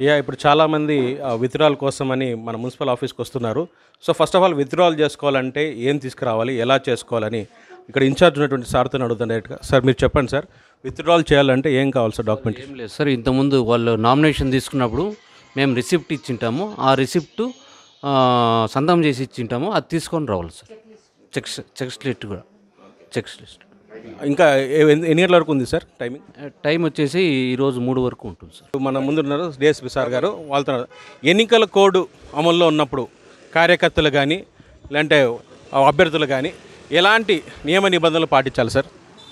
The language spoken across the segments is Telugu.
యా ఇప్పుడు చాలామంది విత్డ్రాల్ కోసమని మన మున్సిపల్ ఆఫీస్కి వస్తున్నారు so first of all withdrawal చేసుకోవాలంటే ఏం తీసుకురావాలి ఎలా చేసుకోవాలని ఇక్కడ ఇన్ఛార్జ్ ఉన్నటువంటి సార్తో అడుగుతాను డైరెక్ట్గా సార్ మీరు చెప్పండి సార్ విత్డ్రాల్ చేయాలంటే ఏం కావాలి సార్ డాక్యుమెంట్ ఏం లేదు సార్ ఇంతకుముందు వాళ్ళు నామినేషన్ తీసుకున్నప్పుడు మేము రిసిప్ట్ ఇచ్చింటాము ఆ రిసిప్ట్ సంతకం చేసి ఇచ్చింటాము అది తీసుకొని రావాలి సార్ చెక్ చెక్ లిస్ట్ కూడా చెక్ లిస్ట్ ఇంకా ఏ- ఎన్ని గంటల వరకు ఉంది సార్ టైమింగ్ టైం వచ్చేసి ఈరోజు మూడు వరకు ఉంటుంది సార్ మన ముందు ఉన్నారు డిఎస్పి సార్ గారు వాళ్ళతో ఎన్నికల కోడ్ అమల్లో ఉన్నప్పుడు కార్యకర్తలు కానీ లేదంటే అభ్యర్థులు కానీ ఎలాంటి నియమ నిబంధనలు పాటించాలి సార్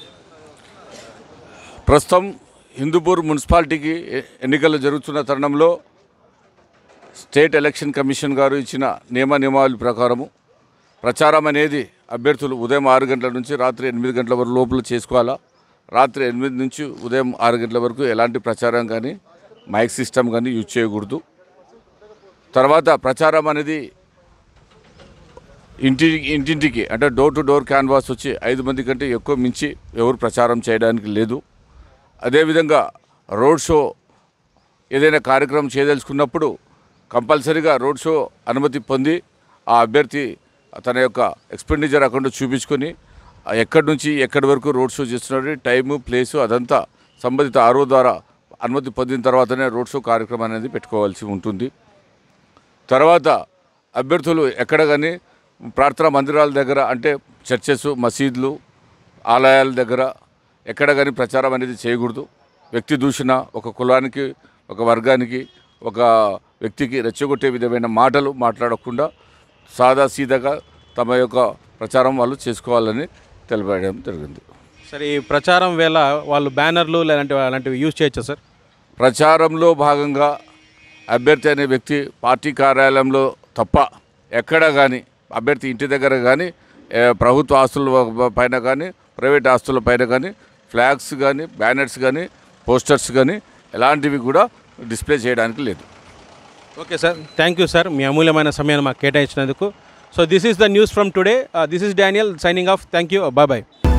ప్రస్తుతం హిందూపూర్ మున్సిపాలిటీకి ఎ- ఎన్నికలు జరుగుతున్న తరుణంలో స్టేట్ ఎలక్షన్ కమిషన్ గారు ఇచ్చిన నియమ నియమావళి ప్రకారము ప్రచారం అనేది అభ్యర్థులు ఉదయం ఆరు గంటల నుంచి రాత్రి ఎనిమిది గంటల వరకు లోపల చేసుకోవాలా రాత్రి ఎనిమిది నుంచి ఉదయం ఆరు గంటల వరకు ఎలాంటి ప్రచారం కానీ మైక్ సిస్టమ్ కానీ యూజ్ చేయకూడదు తర్వాత ప్రచారం అనేది ఇంటి ఇంటింటికి అంటే డోర్ టు డోర్ క్యాన్వాస్ వచ్చి ఐదు మంది కంటే ఎక్కువ మించి ఎవరు ప్రచారం చేయడానికి లేదు అదేవిధంగా రోడ్ షో ఏదైనా కార్యక్రమం చేయదలుచుకున్నప్పుడు కంపల్సరీగా రోడ్ షో అనుమతి పొంది ఆ అభ్యర్థి తన యొక్క ఎక్స్పెండిచర్ అకౌంట్ చూపించుకొని ఆ ఎక్కడి నుంచి ఎక్కడి వరకు రోడ్ షో చేస్తున్నాడు టైము ప్లేసు అదంతా సంబంధిత ఆరో ద్వారా అనుమతి పొందిన తర్వాతనే రోడ్ షో కార్యక్రమం అనేది పెట్టుకోవాల్సి ఉంటుంది తర్వాత అభ్యర్థులు ఎక్కడ కానీ ప్రార్థనా మందిరాల దగ్గర అంటే చర్చెస్ మసీదులు ఆలయాల దగ్గర ఎక్కడ కానీ ప్రచారం అనేది చేయకూడదు వ్యక్తి దూషణ ఒక కులానికి ఒక వర్గానికి ఒక వ్యక్తికి రెచ్చగొట్టే విధమైన మాటలు మాట్లాడకుండా సాదా సీదాగా తమ యొక్క ప్రచారం వాళ్ళు చేసుకోవాలని తెలిపడం జరిగింది సరే ఈ ప్రచారం వేళ వాళ్ళు బ్యానర్లు లేదంటే అలాంటివి యూజ్ చేయొచ్చా సార్ ప్రచారంలో భాగంగా అభ్యర్థి అనే వ్యక్తి పార్టీ కార్యాలయంలో తప్ప ఎక్కడ కానీ అభ్యర్థి ఇంటి దగ్గర కానీ ఏ, ప్రభుత్వ ఆస్తుల పైన కానీ ప్రైవేట్ ఆస్తుల పైన కానీ ఫ్లాగ్స్ కానీ బ్యానర్స్ కానీ పోస్టర్స్ కానీ ఎలాంటివి కూడా డిస్ప్లే చేయడానికి లేదు okay sir thank you sir మీ అమూల్యమైన సమయాన్ని మాకు కేటాయించినందుకు so this is the news from today this is Daniel signing off thank you bye bye